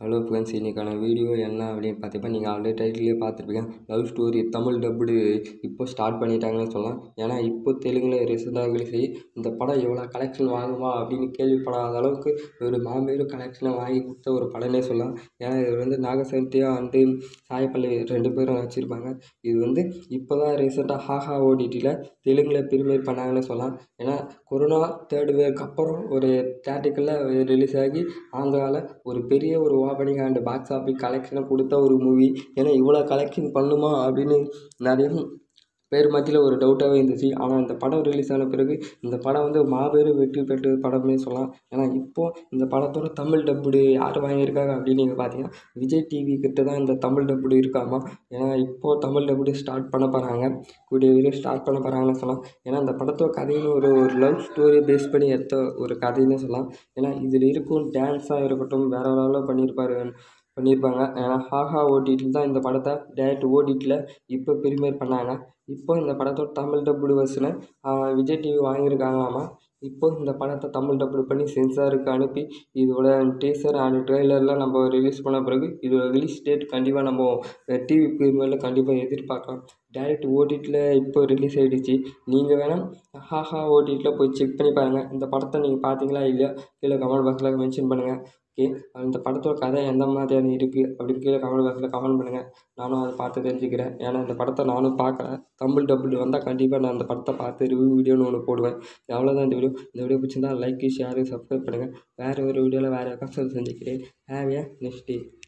hello friends இன்றைக்கான video என்ன அப்படின்னு பார்த்தீங்கன்னா நீங்கள் ஆல்ரெடி டைட்டிலே பார்த்துருப்பீங்க லவ் ஸ்டோரி தமிழ் டப்புடு இப்போ ஸ்டார்ட் பண்ணிட்டாங்கன்னு சொல்லலாம் ஏன்னா இப்போ தெலுங்கில் ரீசெண்டாக ரிலீஸ் ஆகி இந்த படம் எவ்வளோ கலெக்ஷன் வாங்குமா அப்படின்னு கேள்விப்படாத அளவுக்கு ஒரு மாபெரும் கலெக்ஷனை வாங்கி கொடுத்த ஒரு படம்னே சொல்லலாம் ஏன்னா இது வந்து நாகசந்தியா அண்டு சாயப்பள்ளி ரெண்டு பேரும் நடிச்சிருப்பாங்க இது வந்து இப்போ தான் ரீசெண்டாக ஹாஹா ஓடிடியில் தெலுங்கில் ப்ரீமியர் பண்ணாங்கன்னு சொல்லலாம் ஏன்னா கொரோனா தேர்ட் வேவ்க்கு அப்புறம் ஒரு தேட்டிக்கலில் ரிலீஸ் ஆகி ஆந்திராவில் ஒரு பெரிய ஒரு ஓப்பனிங் அண்ட் பாக்ஸ் ஆஃபீஸ் கலெக்ஷனை கொடுத்த ஒரு மூவி ஏன்னா இவ்வளோ கலெக்ஷன் பண்ணுமா அப்படின்னு நிறைய பேர் மத்தியில் ஒரு டவுட்டாகவே இருந்துச்சு ஆனால் இந்த படம் ரிலீஸ் ஆன பிறகு இந்த படம் வந்து மாபெரும் வெற்றி பெற்ற படம்னே சொல்லலாம் ஏன்னா இப்போது இந்த படத்தோட தமிழ் டப்புடு யார் வாங்கியிருக்காங்க அப்படின்னு நீங்கள் பார்த்தீங்கன்னா விஜய் டிவி கிட்ட தான் இந்த தமிழ் டப்புடு இருக்காமா ஏன்னா இப்போது தமிழ் டப்புடு ஸ்டார்ட் பண்ண போகிறாங்க கூடிய விரைவில் ஸ்டார்ட் பண்ண போகிறாங்கன்னு சொல்லலாம் ஏன்னா இந்த படத்தோட கதைன்னு ஒரு ஒரு லவ் ஸ்டோரி பேஸ் பண்ணி எடுத்த ஒரு கதைன்னு சொல்லலாம் ஏன்னா இதில் இருக்கும் டான்ஸாக இருக்கட்டும் வேறு லெவலில் பண்ணியிருப்பாரு பண்ணியிருப்பாங்க ஏன்னா ஹாஹா ஓடிடியில் தான் இந்த படத்தை டேரக்ட் ஓடிடியில் இப்போ ப்ரீமியர் பண்ணாங்க இப்போ இந்த படத்தோட தமிழ் டப்புடு வெர்ஷனை விஜய் டிவி வாங்கியிருக்காங்களாமா இப்போ இந்த படத்தை தமிழ் டப்புடு பண்ணி சென்சாருக்கு அனுப்பி இதோட டீசர் அண்ட் ட்ரெய்லர்லாம் நம்ம ரிலீஸ் பண்ண பிறகு இதோட ரிலீஸ் டேட் கண்டிப்பாக நம்ம டிவி ப்ரீமியரில் கண்டிப்பாக எதிர்பார்க்கலாம் டேரக்ட் ஓடிடியில் இப்போ ரிலீஸ் ஆகிடுச்சு நீங்கள் வேணால் ஹாஹா ஓடிடியில் போய் செக் பண்ணி பாருங்கள் இந்த படத்தை நீங்கள் பார்த்தீங்களா இல்லையா கீழே கமெண்ட் பாக்ஸில் மென்ஷன் பண்ணுங்கள் ஓகே அந்த படத்தோட கதை எந்த மாதிரியான இருக்குது அப்படின்னு கீழே கமெண்ட் பாக்ஸில் கமெண்ட் பண்ணுங்கள் நானும் அதை பார்த்து தெரிஞ்சுக்கிறேன் ஏன்னா இந்த படத்தை நானும் பார்க்கல தமிழ் டபுள் வந்தால் கண்டிப்பாக நான் அந்த படத்தை பார்த்து ரிவ்யூ வீடியோன்னு ஒன்று போடுவேன் அவ்வளோதான் இந்த வீடியோ இந்த வீடியோ பிடிச்சிருந்தா லைக் ஷேர் சப்ஸ்கிரைப் பண்ணுங்கள் வேறு ஒரு வீடியோவில் வேறு கஷ்டம் செஞ்சுக்கிறேன் ஹேவ் ஏ நெக்ஸ்ட் டே